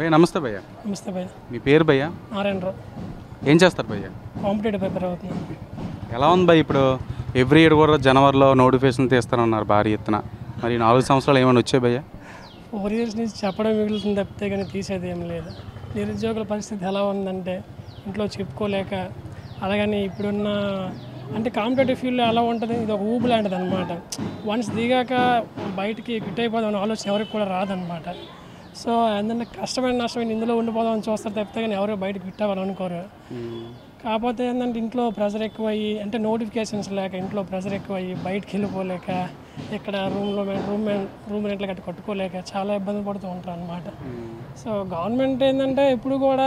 భయ్య నమస్తే భయ్య నమస్తే భయ్య మీ పేరు భయ్య నారాయణరావు ఏం చేస్తారు భయ్య కాంపిటేటివ్ ప్రిపేర్ అవుతున్నాను ఎలా ఉంది భయ్య ఇప్పుడు ఎవ్రీ ఇయర్ కూడా జనవరిలో నోటిఫికేషన్ తీస్తారన్నారు భారీ ఎత్తున మరి ఈ నాలుగు సంవత్సరాలు ఏమైనా వచ్చాయి భయ్య ఫోర్ ఇయర్స్ నుంచి చెప్పడం మిగులుతుంది తప్పితే కానీ తీసేది ఏం లేదు నిరుద్యోగుల పరిస్థితి ఎలా ఉందంటే ఇంట్లో చెప్పుకోలేక అలాగని ఇప్పుడున్న అంటే కాంపిటేటివ్ ఫీల్డ్లో ఎలా ఉంటుంది ఇది ఒక ఊబు లాంటిది అనమాట వన్స్ దిగాక బయటికి క్విట్ అయిపోదాం ఆలోచన ఎవరికి కూడా రాదనమాట సో ఏంటంటే కష్టమైన నష్టమైన ఇందులో ఉండిపోదాం అని చూస్తారు తప్పితే కానీ ఎవరు బయటకు క్విట్ అవ్వాలనుకోరు కాకపోతే ఏంటంటే ఇంట్లో ప్రెషర్ ఎక్కువ అయ్యి అంటే నోటిఫికేషన్స్ లేక ఇంట్లో ప్రెషర్ ఎక్కువ అయ్యి బయటికి వెళ్ళిపోలేక ఇక్కడ రూమ్లో రూమ్ రూమ్ రెంట్లు గట్ట కట్టుకోలేక చాలా ఇబ్బంది పడుతూ ఉంటారు అనమాట సో గవర్నమెంట్ ఏంటంటే ఇప్పుడు కూడా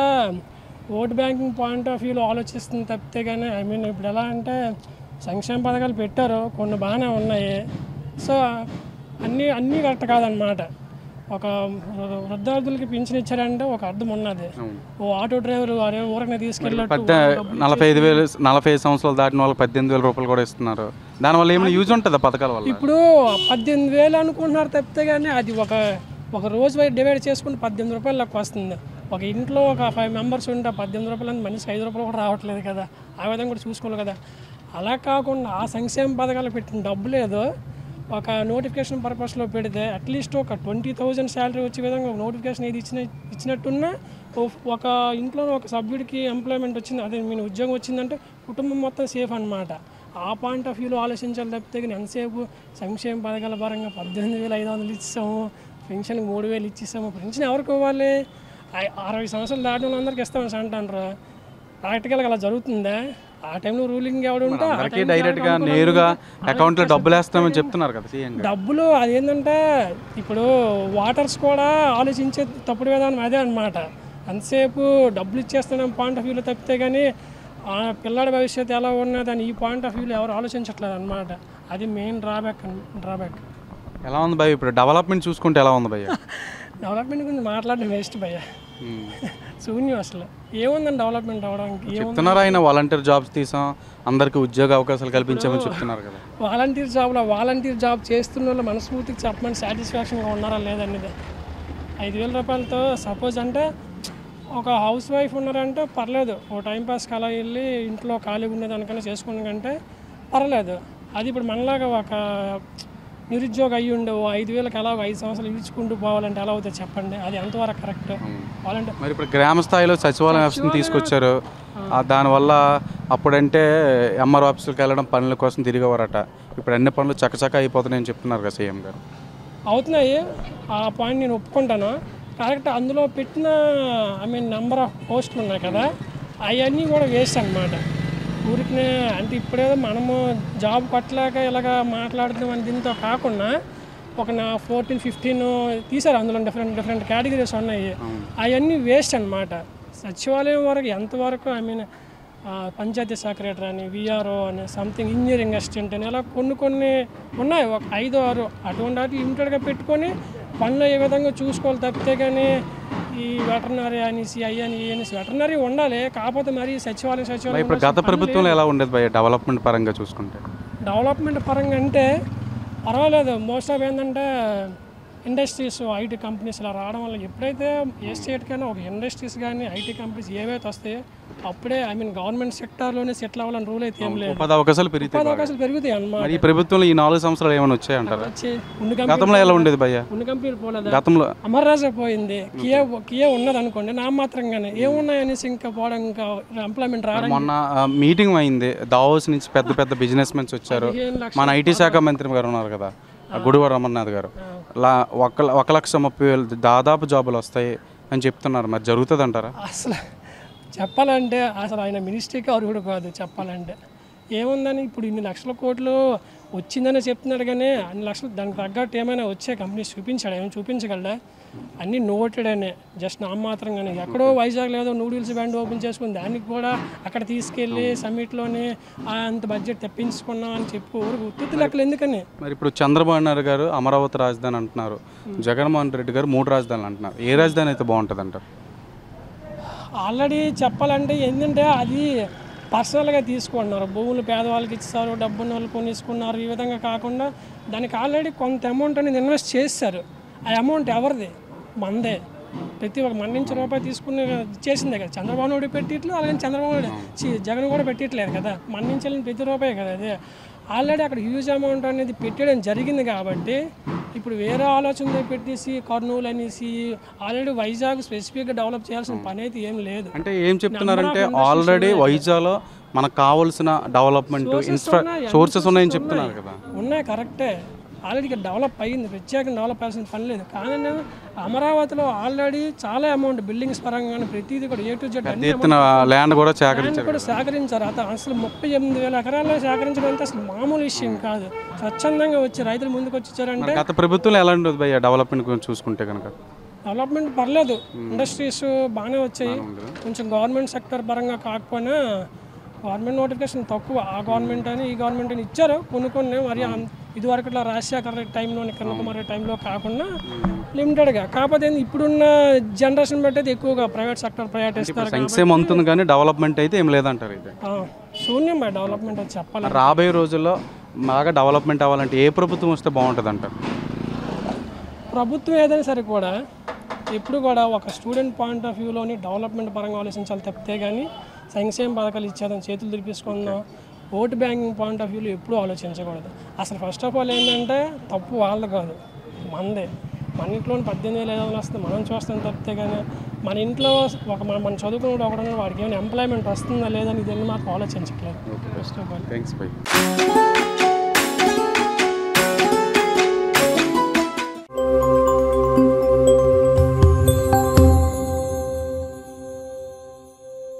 ఓట్ బ్యాంకింగ్ పాయింట్ ఆఫ్ వ్యూలో ఆలోచిస్తుంది తప్పితే కానీ ఐ మీన్ ఇప్పుడు ఎలా అంటే సంక్షేమ పథకాలు పెట్టారు కొన్ని బాగానే ఉన్నాయి సో అన్నీ అన్నీ కరెక్ట్ కాదనమాట ఒక వృ- వృద్ధార్థులకి పింఛన్ ఇచ్చారంటే ఒక అర్థం ఉన్నది ఓ ఆటో డ్రైవర్ అరే ఊరకనే తీసుకెళ్ళినట్టు పద్దె నలభై ఐదు వేలు నలభై ఐదు సంవత్సరాలు దాటిన వాళ్ళకి పద్దెనిమిది వేల రూపాయలు కూడా ఇస్తున్నారు దానివల్ల ఏమైనా యూజ్ ఉంటుందా పథకాల వల్ల ఇప్పుడు పద్దెనిమిది వేలు అనుకుంటున్నారు తప్పితే కానీ అది ఒక ఒక రోజు వైపు డివైడ్ చేసుకుంటే పద్దెనిమిది రూపాయలు లెక్క వస్తుంది ఒక ఇంట్లో ఒక ఫైవ్ మెంబర్స్ ఉంటే ఆ పద్దెనిమిది రూపాయలు అంటే మనిషికి ఐదు రూపాయలు కూడా రావట్లేదు కదా ఆ విధంగా కూడా చూసుకోవాలి కదా అలా కాకుండా ఆ సంక్షేమ పథకాలు పెట్టిన డబ్బు లేదు ఒక నోటిఫికేషన్ పర్పస్లో పెడితే అట్లీస్ట్ ఒక ట్వంటీ థౌజండ్ శాలరీ వచ్చే విధంగా ఒక నోటిఫికేషన్ ఏది ఇచ్చిన ఇచ్చినట్టున్నా ఓ- ఒక ఇంట్లో ఒక సభ్యుడికి ఎంప్లాయ్మెంట్ వచ్చింది అదే మీ ఉద్యోగం వచ్చిందంటే కుటుంబం మొత్తం సేఫ్ అన్నమాట ఆ పాయింట్ ఆఫ్ వ్యూలో ఆలోచించాలి తప్పితే కానీ ఎంతసేపు సంక్షేమ పథకాల పరంగా పద్దెనిమిది వేల ఐదు వందలు ఇచ్చాము పెన్షన్ మూడు వేలు ఇచ్చేసాము పెన్షన్ ఎవరికి ఇవ్వాలి ఐ- అరవై సంవత్సరాలు దాటిన వాళ్ళందరికీ ఇస్తామని అంటారు ప్రాక్టికల్గా అలా జరుగుతుందా ఆ టైంలో రూలింగ్ ఎవడు ఉంటే ఆ అందరికీ డైరెక్ట్గా నేరుగా అకౌంట్లో డబ్బులు వేస్తామని చెప్తున్నారు కదా సీఎం గారు డబ్బులు అదేంటంటే ఇప్పుడు వాటర్స్ కూడా ఆలోచించే తప్పుడు విధానం అదే అనమాట అంతసేపు డబ్బులు ఇచ్చేస్తున్నాం పాయింట్ ఆఫ్ వ్యూలో తప్పితే కానీ ఆ పిల్లాడి భవిష్యత్తు ఎలా ఉన్నదని ఈ పాయింట్ ఆఫ్ వ్యూలో ఎవరు ఆలోచించట్లేదు అనమాట అది మెయిన్ డ్రాబ్యాక్ డ్రాబ్యాక్ ఎలా ఉంది భయ్య ఇప్పుడు డెవలప్మెంట్ చూసుకుంటే ఎలా ఉంది భయ్య డెవలప్మెంట్ గురించి మాట్లాడడం వేస్ట్ భయ్య శూన్యం అసలు ఏముందని డెవలప్మెంట్ అవడానికి ఏముంది చెప్తున్నారు ఆయన వాలంటీర్ జాబ్స్ తీసాం అందరికీ ఉద్యోగ అవకాశాలు కల్పించామని చెప్తున్నారు కదా వాలంటీర్ జాబ్లో వాలంటీర్ జాబ్ చేస్తున్న వాళ్ళు మనస్ఫూర్తికి చెప్పమని సాటిస్ఫాక్షన్గా ఉన్నారా లేదనేది ఐదు వేల రూపాయలతో సపోజ్ అంటే ఒక హౌస్ వైఫ్ ఉన్నారంటే పర్లేదు ఓ టైంపాస్కి అలా వెళ్ళి ఇంట్లో ఖాళీగా ఉండేదానికన్నా చేసుకున్న కంటే పర్లేదు అది ఇప్పుడు మనలాగా ఒక నిరుద్యోగ అయ్యి ఉండే ఓ ఐదు వేలకు ఎలా ఐదు సంవత్సరాలు ఇచ్చుకుంటూ పోవాలంటే ఎలా అవుతుంది చెప్పండి అది ఎంతవరకు కరెక్ట్ వాలంటీర్ మరి ఇప్పుడు గ్రామ స్థాయిలో సచివాలయం వ్యవస్థను తీసుకొచ్చారు ఆ దానివల్ల అప్పుడంటే ఎంఆర్ ఆఫీసులకు వెళ్ళడం పనుల కోసం తిరిగేవారట ఇప్పుడు అన్ని పనులు చకచక అయిపోతున్నాయని చెప్తున్నారు కదా సీఎం గారు అవుతున్నాయి ఆ పాయింట్ నేను ఒప్పుకుంటాను కరెక్ట్ అందులో పెట్టిన ఐ మీన్ నెంబర్ ఆఫ్ పోస్టులు ఉన్నాయి కదా అవన్నీ కూడా వేస్ట్ అనమాట ఊరికినే అంటే ఇప్పుడేదో మనము జాబ్ కొట్టలేక ఇలాగ మాట్లాడుతున్నాం దీంతో కాకుండా ఒక నా ఫోర్టీన్ ఫిఫ్టీన్ తీసారు అందులో డిఫరెంట్ డిఫరెంట్ కేటగిరీస్ ఉన్నాయి అవన్నీ వేస్ట్ అనమాట సచివాలయం వరకు ఎంతవరకు ఐ మీన్ పంచాయతీ సెక్రటరీ అని విఆర్ఓ అని సంథింగ్ ఇంజనీరింగ్ అసిస్టెంట్ అని అలా కొన్ని కొన్ని ఉన్నాయి ఒక ఐదు ఆరు అటువంటి వాటి లిమిటెడ్గా పెట్టుకొని పనులు ఏ విధంగా చూసుకోవాలి తప్పితే కానీ ఈ వెటర్నరీ అనేసి అయ్యి అని ఇవి అనేసి వెటర్నరీ ఉండాలి కాకపోతే మరి సచివాలయం సచివాలయం ఇప్పుడు గత ప్రభుత్వంలో ఎలా ఉండేది భయ్య డెవలప్మెంట్ పరంగా చూసుకుంటే డెవలప్మెంట్ పరంగా అంటే పర్వాలేదు మోస్ట్ ఆఫ్ ఏంటంటే ఇండస్ట్రీస్ ఐటీ కంపెనీస్ ఇలా రావడం వల్ల ఎప్పుడైతే ఏ స్టేట్కైనా ఒక ఇండస్ట్రీస్ కానీ ఐటీ కంపెనీస్ ఏవైతే వస్తాయో అప్పుడే ఐ మీన్ గవర్నమెంట్ సెక్టార్లోనే సెటిల్ అవ్వాలని రూల్ అయితే ఏం లేదు ఉపాధి అవకాశాలు పెరిగితే ఉపాధి అవకాశాలు పెరుగుతాయి అన్నమాట మరి ఈ ప్రభుత్వంలో ఈ నాలుగు సంవత్సరాలు ఏమైనా వచ్చాయంటారా వచ్చి ఉన్ని కంపెనీ గతంలో ఎలా ఉండేది భయ్య ఉన్ని కంపెనీలు పోలేదా గతంలో అమర్ రాజా పోయింది కియా కియా ఉన్నది అనుకోండి నా మాత్రంగానే ఏమున్నాయనేసి ఇంకా పోవడం ఇంకా ఎంప్లాయ్మెంట్ రావడం మొన్న మీటింగ్ అయింది దావోస్ నుంచి పెద్ద పెద్ద బిజినెస్ మెన్స్ వచ్చారు పదిహేను లక్షల మన ఐటీ శాఖ మంత్రి గారు ఉన్నారు కదా ఆ గుడివాడ రమణనాథ్ గారు లా ఒక ఒక లక్ష ముప్పై వేలు దాదాపు జాబులు వస్తాయి అని చెప్తున్నారు మరి జరుగుతుంది అంటారా అసలు చెప్పాలంటే అసలు ఆయన మినిస్ట్రీకి అర్హుడు కాదు చెప్పాలంటే ఏముందని ఇప్పుడు ఇన్ని లక్షల కోట్లు వచ్చిందని చెప్తున్నాడు కానీ అన్ని లక్షలు దానికి తగ్గట్టు ఏమైనా వచ్చే కంపెనీస్ చూపించాడు ఏమైనా చూపించగలడా అన్నీ నోటెడ్ అనే జస్ట్ నా మాత్రంగానే ఎక్కడో వైజాగ్ లేదో నూడిల్స్ బ్యాండ్ ఓపెన్ చేసుకుని దానికి కూడా అక్కడ తీసుకెళ్ళి సమ్మిట్లోనే అంత బడ్జెట్ తెప్పించుకున్నాం అని చెప్పి ఊరికి ఉత్తుత్తి లెక్కలు ఎందుకని మరి ఇప్పుడు చంద్రబాబు నాయుడు గారు అమరావతి రాజధాని అంటున్నారు జగన్మోహన్ రెడ్డి గారు మూడు రాజధానులు అంటున్నారు ఏ రాజధాని అయితే బాగుంటుంది అంటారు ఆల్రెడీ చెప్పాలంటే ఏంటంటే అది పర్సనల్గా తీసుకుంటున్నారు భూములు పేదవాళ్ళకి ఇచ్చారు డబ్బున్న వాళ్ళు కొనేసుకున్నారు ఈ విధంగా కాకుండా దానికి ఆల్రెడీ కొంత అమౌంట్ అనేది ఇన్వెస్ట్ చేస్తారు ఆ అమౌంట్ ఎవరిది మందే ప్రతి ఒక్క మన నుంచి రూపాయి తీసుకుని చేసిందే కదా చంద్రబాబు నాయుడు పెట్టిట్లు అలాగే చంద్రబాబు నాయుడు చి జగన్ కూడా పెట్టట్లేదు కదా మన నుంచి వెళ్ళిన ప్రతి రూపాయి కదా అదే ఆల్రెడీ అక్కడ హ్యూజ్ అమౌంట్ అనేది పెట్టడం జరిగింది కాబట్టి ఇప్పుడు వేరే ఆలోచనతో పెట్టేసి కర్నూలు అనేసి ఆల్రెడీ వైజాగ్ స్పెసిఫిక్గా డెవలప్ చేయాల్సిన పని అయితే ఏం లేదు అంటే ఏం చెప్తున్నారంటే ఆల్రెడీ వైజాగ్లో మనకు కావాల్సిన డెవలప్మెంట్ ఇన్ఫ్రా సోర్సెస్ ఉన్నాయని చెప్తున్నారు కదా ఉన్నాయి కరెక్టే ఆల్రెడీ ఇక్కడ డెవలప్ అయ్యింది ప్రత్యేకంగా డెవలప్ అవ్వాల్సిన పని లేదు కానీ అమరావతిలో ఆల్రెడీ చాలా అమౌంట్ బిల్డింగ్స్ పరంగా ప్రతిదీ కూడా ఏ టు జెడ్ అన్ని ఎత్తున ల్యాండ్ కూడా సేకరించారు కూడా సేకరించారు అత అసలు ముప్పై ఎనిమిది వేల ఎకరాల్లో సేకరించడం అంటే అసలు మామూలు విషయం కాదు స్వచ్ఛందంగా వచ్చి రైతులు ముందుకు వచ్చి ఇచ్చారంటే గత ప్రభుత్వంలో ఎలా ఉండదు భయ్య డెవలప్మెంట్ గురించి చూసుకుంటే కనుక డెవలప్మెంట్ పర్లేదు ఇండస్ట్రీస్ బాగానే వచ్చాయి కొంచెం గవర్నమెంట్ సెక్టర్ పరంగా కాకపోయినా గవర్నమెంట్ నోటిఫికేషన్ తక్కువ ఆ గవర్నమెంట్ అని ఈ గవర్నమెంట్ అని ఇచ్చారు కొన్ని కొన్ని మరి అం- ఇదివరకు ఇట్లా రాజశేఖర రెడ్డి టైంలో కిరణ్ కుమార్ రెడ్డి టైంలో కాకుండా లిమిటెడ్గా కాకపోతే ఏంది ఇప్పుడున్న జనరేషన్ బట్టి అయితే ఎక్కువగా ప్రైవేట్ సెక్టర్ ప్రయారిటీ ఇస్తారు సంక్షేమం ఉంటుంది కానీ డెవలప్మెంట్ అయితే ఏం లేదంటారు ఇది ఆ, శూన్యం బై డెవలప్మెంట్ అని చెప్పాలి రాబోయే రోజుల్లో బాగా డెవలప్మెంట్ అవ్వాలంటే ఏ ప్రభుత్వం వస్తే బాగుంటుంది అంటారు ప్రభుత్వం ఏదైనా సరే కూడా ఎప్పుడు కూడా ఒక స్టూడెంట్ పాయింట్ ఆఫ్ వ్యూలోని డెవలప్మెంట్ పరంగా ఆలోచించాలి తప్పితే కానీ సంక్షేమ పథకాలు ఇచ్చేదాం చేతులు దులిపించుకుందాం ఓటు బ్యాంకింగ్ పాయింట్ ఆఫ్ వ్యూలో ఎప్పుడూ ఆలోచించకూడదు అసలు ఫస్ట్ ఆఫ్ ఆల్ ఏంటంటే తప్పు వాళ్ళది కాదు మనదే మన ఇంట్లో పద్దెనిమిది వేల ఐదు వందలు వస్తుంది మనం చూస్తాం తప్పితే కానీ మన ఇంట్లో ఒక మన మన చదువుకున్న ఒకడు వాడికి ఏమైనా ఎంప్లాయ్మెంట్ వస్తుందా లేదా అని ఇదన్నీ మాకు ఆలోచించట్లేదు first of all thanks by